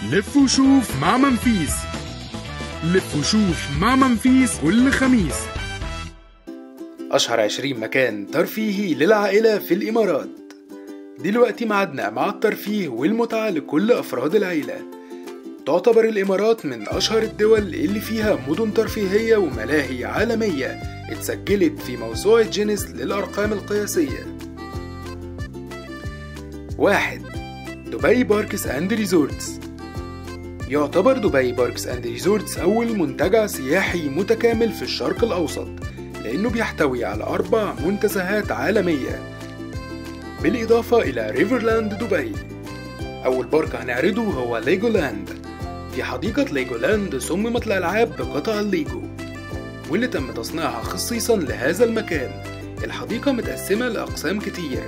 لف وشوف مع منفيس لف وشوف مع منفيس كل خميس أشهر 20 مكان ترفيهي للعائلة في الإمارات دلوقتي معدنا مع الترفيه والمتعة لكل أفراد العيلة تعتبر الإمارات من أشهر الدول اللي فيها مدن ترفيهية وملاهي عالمية اتسجلت في موسوعة جينيس للأرقام القياسية واحد دبي باركس أند ريزورتس يعتبر دبي باركس أند ريزورتس أول منتجع سياحي متكامل في الشرق الأوسط لأنه بيحتوي على أربع منتزهات عالمية بالإضافة إلى ريفرلاند دبي أول بارك هنعرضه هو ليجولاند في حديقة ليجولاند صممت الألعاب بقطع الليجو واللي تم تصنيعها خصيصا لهذا المكان الحديقة متقسمة لأقسام كتير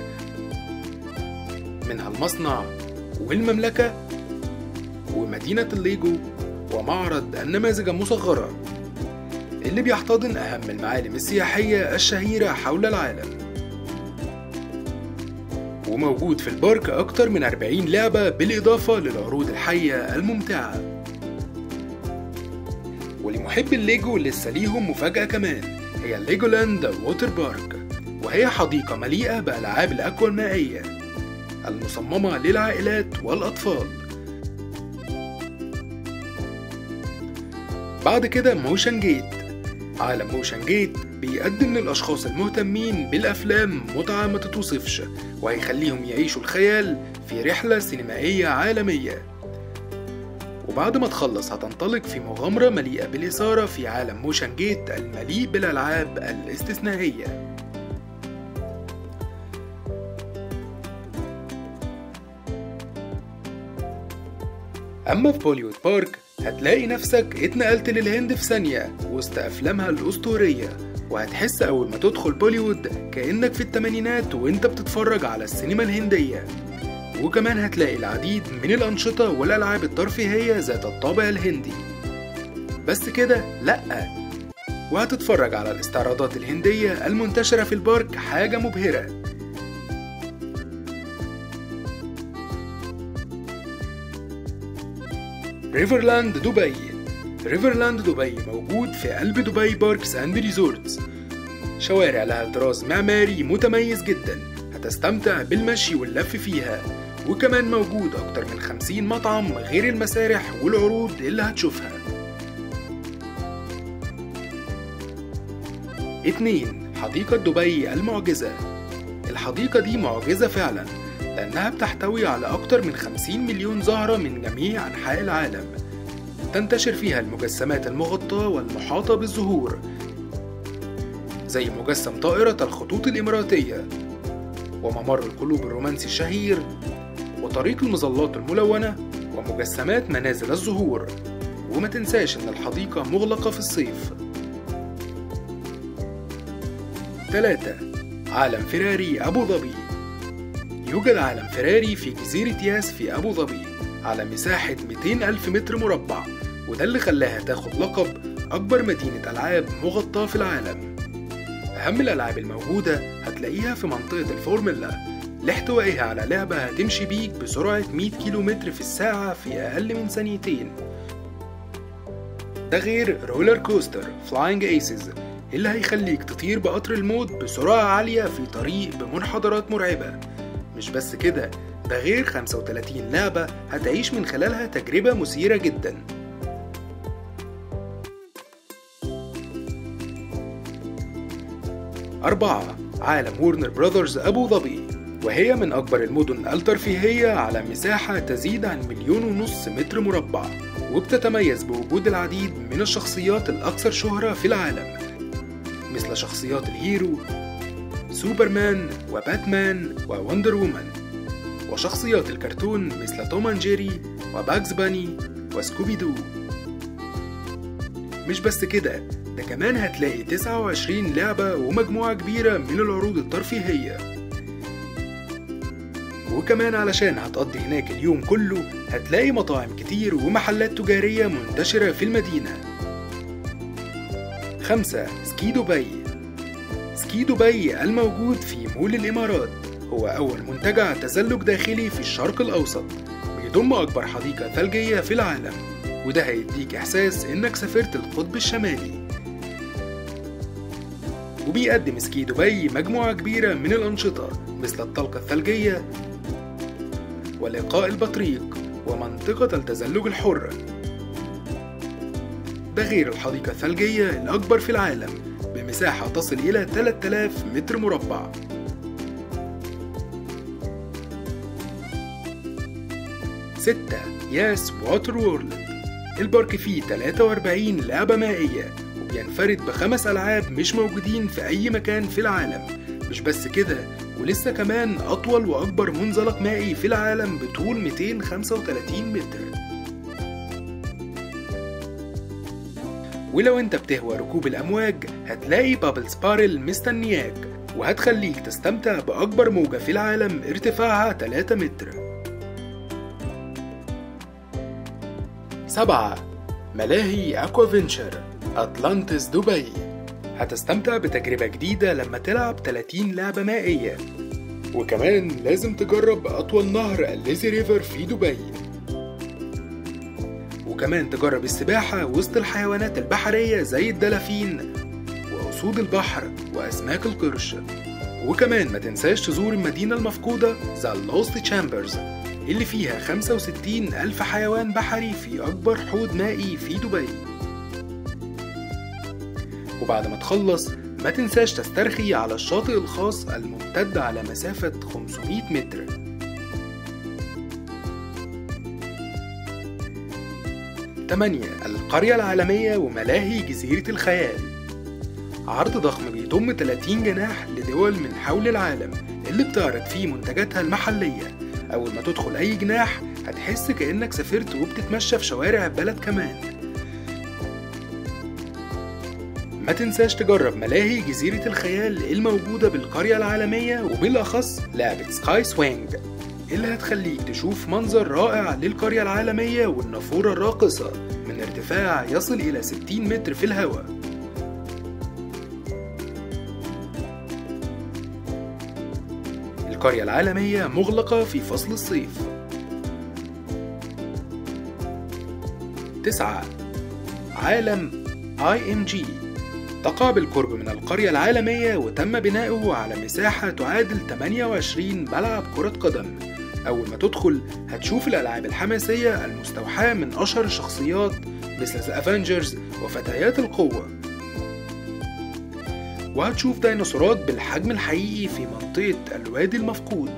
منها المصنع والمملكة ومدينة الليجو ومعرض النماذج المصغرة اللي بيحتضن أهم المعالم السياحية الشهيرة حول العالم وموجود في البارك أكتر من 40 لعبة بالإضافة للعروض الحية الممتعة ولمحب الليجو لسه ليهم مفاجأة كمان هي الليجولاند ووتر بارك وهي حديقة مليئة بألعاب الأكوا المائية المصممة للعائلات والأطفال بعد كده موشن جيت عالم موشن جيت بيقدم للأشخاص المهتمين بالأفلام متعة ما تتوصفش وهيخليهم يعيشوا الخيال في رحلة سينمائية عالمية وبعد ما تخلص هتنطلق في مغامرة مليئة بالإثارة في عالم موشن جيت المليء بالألعاب الاستثنائية أما في بوليوود بارك هتلاقي نفسك اتنقلت للهند في ثانية وسط أفلامها الأسطورية وهتحس أول ما تدخل بوليوود كأنك في التمانينات وانت بتتفرج على السينما الهندية وكمان هتلاقي العديد من الأنشطة والألعاب الترفيهية ذات الطابع الهندي بس كده لأ وهتتفرج على الاستعراضات الهندية المنتشرة في البارك حاجة مبهرة ريفرلاند دبي ريفرلاند دبي موجود في قلب دبي باركس اند ريزورتس شوارع لها طراز معماري متميز جدا هتستمتع بالمشي واللف فيها وكمان موجود أكتر من 50 مطعم غير المسارح والعروض اللي هتشوفها اتنين حديقة دبي المعجزة الحديقة دي معجزة فعلا لأنها بتحتوي على أكتر من 50 مليون زهرة من جميع أنحاء العالم تنتشر فيها المجسمات المغطاة والمحاطة بالزهور زي مجسم طائرة الخطوط الإماراتية وممر القلوب الرومانسي الشهير وطريق المظلات الملونة ومجسمات منازل الزهور وما تنساش إن الحديقة مغلقة في الصيف 3 عالم فيراري أبو ظبي يوجد عالم فيراري في جزيرة ياس في أبو ظبي على مساحة 200 ألف متر مربع وده اللي خلاها تاخد لقب أكبر مدينة ألعاب مغطاة في العالم أهم الألعاب الموجودة هتلاقيها في منطقة الفورمولا لاحتوائها على لعبة هتمشي بيك بسرعة 100 كيلومتر في الساعة في أقل من ثانيتين ده غير رولر كوستر فلاينج ايسز اللي هيخليك تطير بقطر الموت بسرعة عالية في طريق بمنحدرات مرعبة مش بس كده ده غير 35 لعبة هتعيش من خلالها تجربة مثيرة جدا أربعة عالم وورنر براذرز أبو ظبي وهي من أكبر المدن الترفيهية على مساحة تزيد عن مليون ونص متر مربع وبتتميز بوجود العديد من الشخصيات الأكثر شهرة في العالم مثل شخصيات الهيرو سوبرمان وباتمان ووندر وومن وشخصيات الكرتون مثل توم أند جيري وباكس باني وسكوبي دو مش بس كده ده كمان هتلاقي 29 لعبة ومجموعة كبيرة من العروض الترفيهية وكمان علشان هتقضي هناك اليوم كله هتلاقي مطاعم كتير ومحلات تجارية منتشرة في المدينة خمسة سكي دبي سكي دبي الموجود في مول الإمارات هو أول منتجع تزلج داخلي في الشرق الأوسط وبيضم أكبر حديقة ثلجية في العالم وده هيديك إحساس إنك سافرت القطب الشمالي وبيقدم سكي دبي مجموعة كبيرة من الأنشطة مثل الطلقة الثلجية ولقاء البطريق ومنطقة التزلج الحر ده غير الحديقة الثلجية الأكبر في العالم بمساحة تصل إلى 3000 متر مربع ستة ياس ووتر وورلد البارك فيه 43 لعبة مائية وبينفرد بخمس ألعاب مش موجودين في أي مكان في العالم مش بس كده ولسه كمان أطول وأكبر منزلق مائي في العالم بطول 235 متر ولو انت بتهوى ركوب الأمواج هتلاقي بابلز بارل مستنياك وهتخليك تستمتع بأكبر موجة في العالم ارتفاعها 3 متر سبعة ملاهي أكوا فينشر أطلانتس دبي هتستمتع بتجربة جديدة لما تلعب 30 لعبة مائية وكمان لازم تجرب أطول نهر الليزي ريفر في دبي وكمان تجرب السباحة وسط الحيوانات البحرية زي الدلافين وأسود البحر وأسماك القرش وكمان ما تنساش تزور المدينة المفقودة ذا لوست تشامبرز اللي فيها 65 ألف حيوان بحري في أكبر حوض مائي في دبي وبعد ما تخلص ما تنساش تسترخي على الشاطئ الخاص الممتد على مسافة 500 متر تمانية القرية العالمية وملاهي جزيرة الخيال عرض ضخم بيضم 30 جناح لدول من حول العالم اللي بتعرض فيه منتجاتها المحلية أول ما تدخل أي جناح هتحس كأنك سافرت وبتتمشى في شوارع البلد كمان ما تنساش تجرب ملاهي جزيرة الخيال الموجودة بالقرية العالمية وبالأخص لعبة سكاي سوينج اللي هتخليك تشوف منظر رائع للقرية العالمية والنافورة الراقصة من ارتفاع يصل إلى 60 متر في الهواء القرية العالمية مغلقة في فصل الصيف تسعة عالم IMG تقع بالقرب من القرية العالمية وتم بناؤه على مساحة تعادل 28 ملعب كرة قدم أول ما تدخل هتشوف الألعاب الحماسية المستوحاة من أشهر الشخصيات مثل ذا أفنجرز وفتيات القوة وهتشوف ديناصورات بالحجم الحقيقي في منطقة الوادي المفقود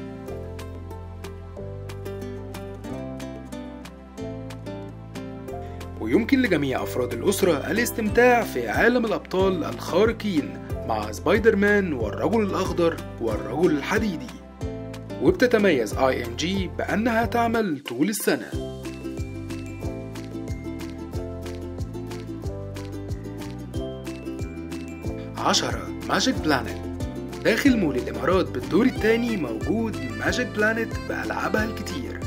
ويمكن لجميع أفراد الأسرة الاستمتاع في عالم الأبطال الخارقين مع سبايدر مان والرجل الأخضر والرجل الحديدي وبتتميز اي ام جي بأنها تعمل طول السنة عشرة ماجيك بلانت داخل مول الإمارات بالدور الثاني موجود ماجيك بلانت بألعابها الكتير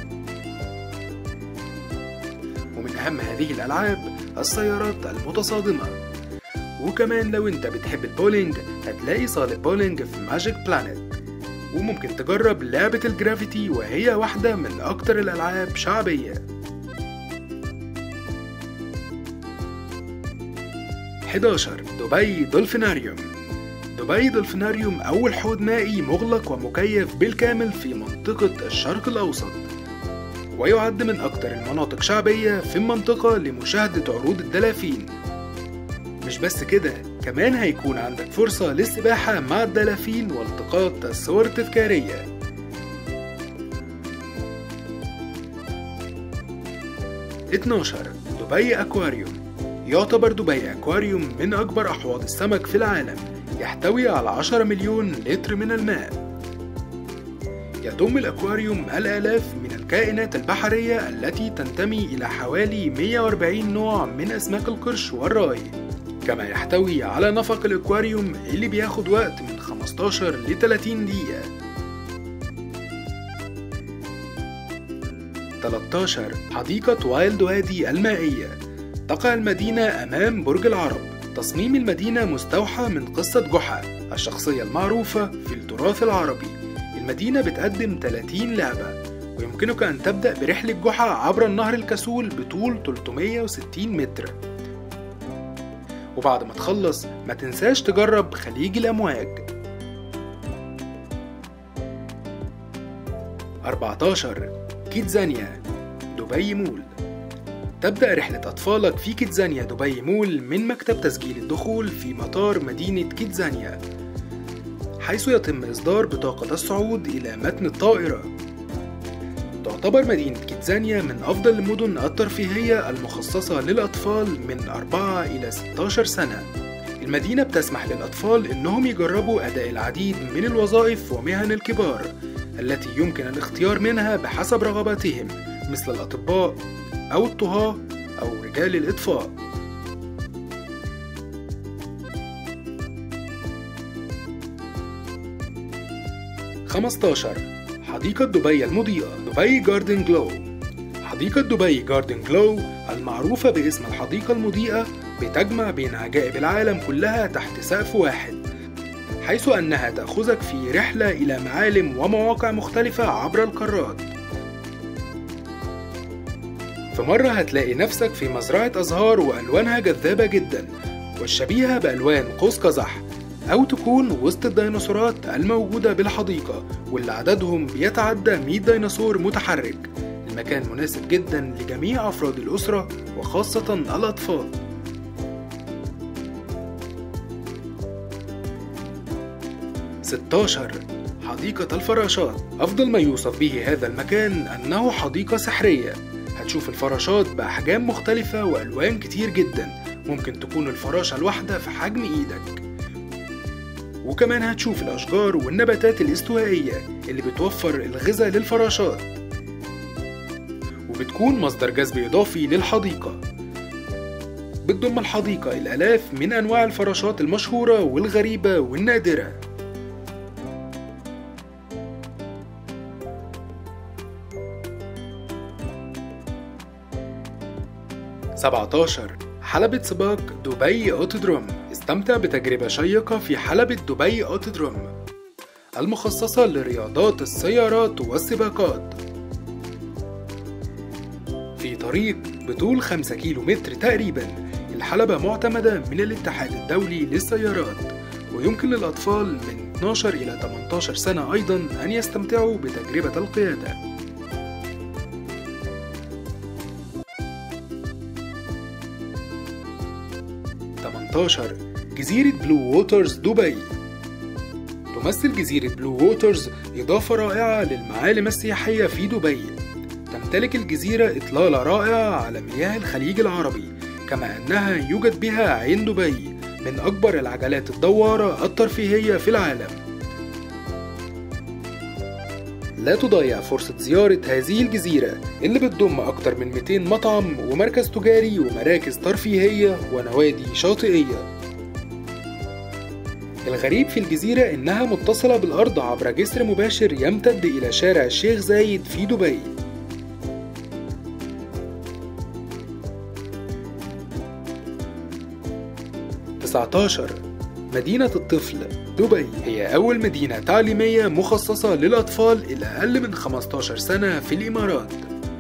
ومن أهم هذه الألعاب السيارات المتصادمة وكمان لو انت بتحب البولينج هتلاقي صالة بولينج في ماجيك بلانت وممكن تجرب لعبة الجرافيتي وهي واحدة من أكتر الألعاب شعبية 11 دبي دولفيناريوم دبي دولفيناريوم أول حوض مائي مغلق ومكيف بالكامل في منطقة الشرق الأوسط ويعد من أكتر المناطق شعبية في المنطقة لمشاهدة عروض الدلافين مش بس كده كمان هيكون عندك فرصة للسباحة مع الدلافين والتقاط الصور التذكارية اتناشر دبي أكواريوم يعتبر دبي أكواريوم من أكبر أحواض السمك في العالم يحتوي على 10 مليون لتر من الماء يضم الأكواريوم الآلاف من الكائنات البحرية التي تنتمي إلى حوالي 140 نوع من أسماك القرش والراي كما يحتوي على نفق الأكواريوم اللي بياخد وقت من 15 ل 30 دقيقة 13 حديقة وايلد وادي المائية تقع المدينة أمام برج العرب تصميم المدينة مستوحى من قصة جحا الشخصية المعروفة في التراث العربي المدينة بتقدم 30 لعبة ويمكنك أن تبدأ برحلة جحا عبر النهر الكسول بطول 360 متر وبعد ما تخلص ما تنساش تجرب خليج الأمواج 14 كيتزانيا دبي مول تبدأ رحلة أطفالك في كيتزانيا دبي مول من مكتب تسجيل الدخول في مطار مدينة كيتزانيا حيث يتم إصدار بطاقة الصعود إلى متن الطائرة تعتبر مدينة كيتزانيا من أفضل المدن الترفيهية المخصصة للأطفال من 4 إلى 16 سنة المدينة بتسمح للأطفال إنهم يجربوا أداء العديد من الوظائف ومهن الكبار التي يمكن الاختيار منها بحسب رغباتهم مثل الأطباء أو الطهاة أو رجال الإطفاء خمستاشر حديقة دبي المضيئة دبي جاردن جلو حديقة دبي جاردن جلو المعروفة باسم الحديقة المضيئة بتجمع بين عجائب العالم كلها تحت سقف واحد حيث أنها تأخذك في رحلة إلى معالم ومواقع مختلفة عبر القارات في مرة هتلاقي نفسك في مزرعة أزهار وألوانها جذابة جدا والشبيهة بألوان قوس قزح أو تكون وسط الديناصورات الموجودة بالحديقة واللي عددهم بيتعدى 100 ديناصور متحرك المكان مناسب جدا لجميع أفراد الأسرة وخاصة الأطفال ستاشر حديقة الفراشات أفضل ما يوصف به هذا المكان أنه حديقة سحرية هتشوف الفراشات بأحجام مختلفة وألوان كتير جدا ممكن تكون الفراشة الواحدة في حجم إيدك وكمان هتشوف الأشجار والنباتات الاستوائية اللي بتوفر الغذاء للفراشات وبتكون مصدر جذب إضافي للحديقة بتضم الحديقة الآلاف من أنواع الفراشات المشهورة والغريبة والنادرة 17 حلبة سباق دبي أوتودروم استمتع بتجربة شيقة في حلبة دبي أوتودروم المخصصة لرياضات السيارات والسباقات في طريق بطول 5 كيلو متر تقريبا الحلبة معتمدة من الاتحاد الدولي للسيارات ويمكن للأطفال من 12 إلى 18 سنة أيضا أن يستمتعوا بتجربة القيادة 18 جزيرة بلو ووترز دبي تمثل جزيرة بلو ووترز إضافة رائعة للمعالم السياحية في دبي تمتلك الجزيرة إطلالة رائعة على مياه الخليج العربي كما أنها يوجد بها عين دبي من أكبر العجلات الدوارة الترفيهية في العالم لا تضيع فرصة زيارة هذه الجزيرة اللي بتضم أكتر من 200 مطعم ومركز تجاري ومراكز ترفيهية ونوادي شاطئية الغريب في الجزيرة إنها متصلة بالأرض عبر جسر مباشر يمتد إلى شارع الشيخ زايد في دبي تسعتاشر مدينة الطفل دبي هي أول مدينة تعليمية مخصصة للأطفال إلى أقل من 15 سنة في الإمارات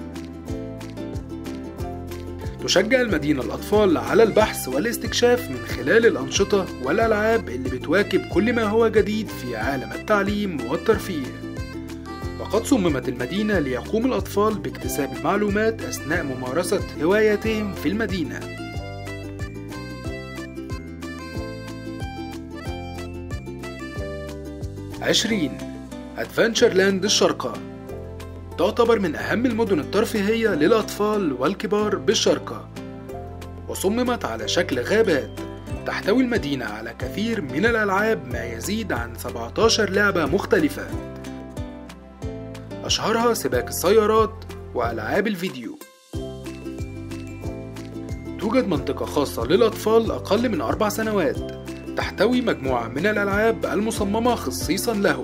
تشجع المدينة الأطفال على البحث والاستكشاف من خلال الأنشطة والألعاب اللي بتواكب كل ما هو جديد في عالم التعليم والترفيه وقد صممت المدينة ليقوم الأطفال باكتساب المعلومات أثناء ممارسة هواياتهم في المدينة عشرين أدفنتشر لاند الشارقة تعتبر من أهم المدن الترفيهية للأطفال والكبار بالشارقة وصممت على شكل غابات تحتوي المدينة على كثير من الألعاب ما يزيد عن 17 لعبة مختلفة أشهرها سباق السيارات وألعاب الفيديو توجد منطقة خاصة للأطفال أقل من أربع سنوات تحتوي مجموعة من الألعاب المصممة خصيصا لهم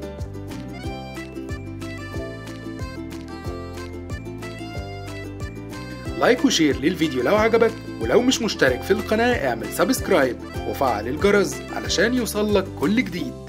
لايك وشير للفيديو لو عجبك ولو مش مشترك في القناة اعمل سبسكرايب وفعل الجرس علشان يوصلك كل جديد